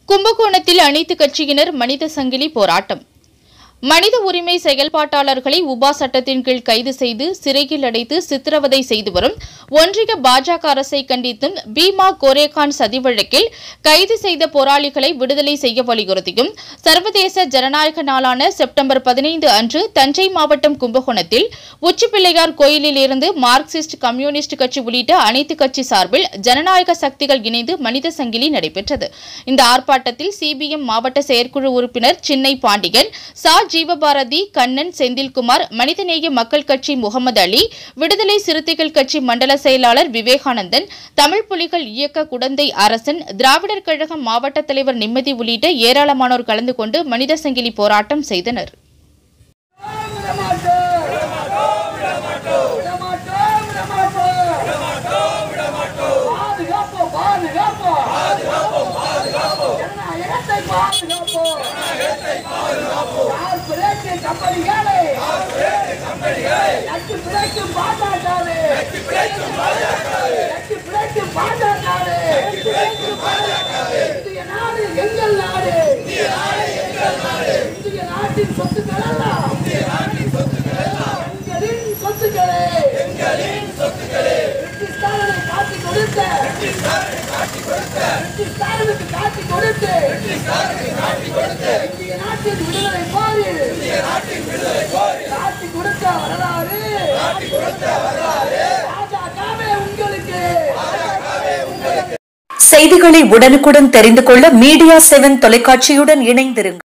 கும்பகோணத்தில் அனைத்து கட்சியினர் மனித சங்கிலி போராட்டம் மனித உரிமை செயல்பாட்டாளர்களை உபா சட்டத்தின் கீழ் கைது செய்து சிறையில் அடைத்து சித்திரவதை செய்து வரும் ஒன்றிய பாஜக அரசை கண்டித்தும் பீமா கோரேகான் சதி வழக்கில் கைது செய்த போராளிகளை விடுதலை செய்ய வலியுறுத்தியும் சர்வதேச ஜனநாயக நாளான செப்டம்பர் பதினைந்து அன்று தஞ்சை மாவட்டம் கும்பகோணத்தில் உச்சிப்பிள்ளையார் கோயிலில் இருந்து மார்க்சிஸ்ட் கம்யூனிஸ்ட் கட்சி உள்ளிட்ட அனைத்து கட்சி சார்பில் ஜனநாயக சக்திகள் இணைந்து மனித சங்கிலி நடைபெற்றது இந்த ஆர்ப்பாட்டத்தில் சிபிஎம் மாவட்ட செயற்குழு உறுப்பினர் சின்னை பாண்டியன் சா ஜீவபாரதி கண்ணன் செந்தில்குமார் மனிதநேய மக்கள் கட்சி முகமது அலி விடுதலை சிறுத்தைகள் கட்சி மண்டல செயலாளர் விவேகானந்தன் தமிழ் புலிகள் இயக்க குடந்தை அரசன் திராவிடர் கழகம் மாவட்ட தலைவர் நிம்மதி உள்ளிட்ட ஏராளமானோர் கலந்து கொண்டு மனித சங்கிலி போராட்டம் செய்தனர் இந்திய நாடு எங்கள் நாடு இந்திய நாட்டின் சொத்துக்கள் எல்லாம் எங்களின் சொத்துக்களே பிரிட்டிஷ்காரனை காட்டி கொடுத்த பிரிட்டிஷ்காரனுக்கு காட்டி கொடுத்து இந்திய நாட்டின் விடுதலை போரில் காட்டி கொடுத்த வரலாறு பாஜகவே உங்களுக்கு செய்திகளை உடனுக்குடன் தெரிந்து கொள்ள மீடியா செவன் தொலைக்காட்சியுடன் இணைந்திருங்கள்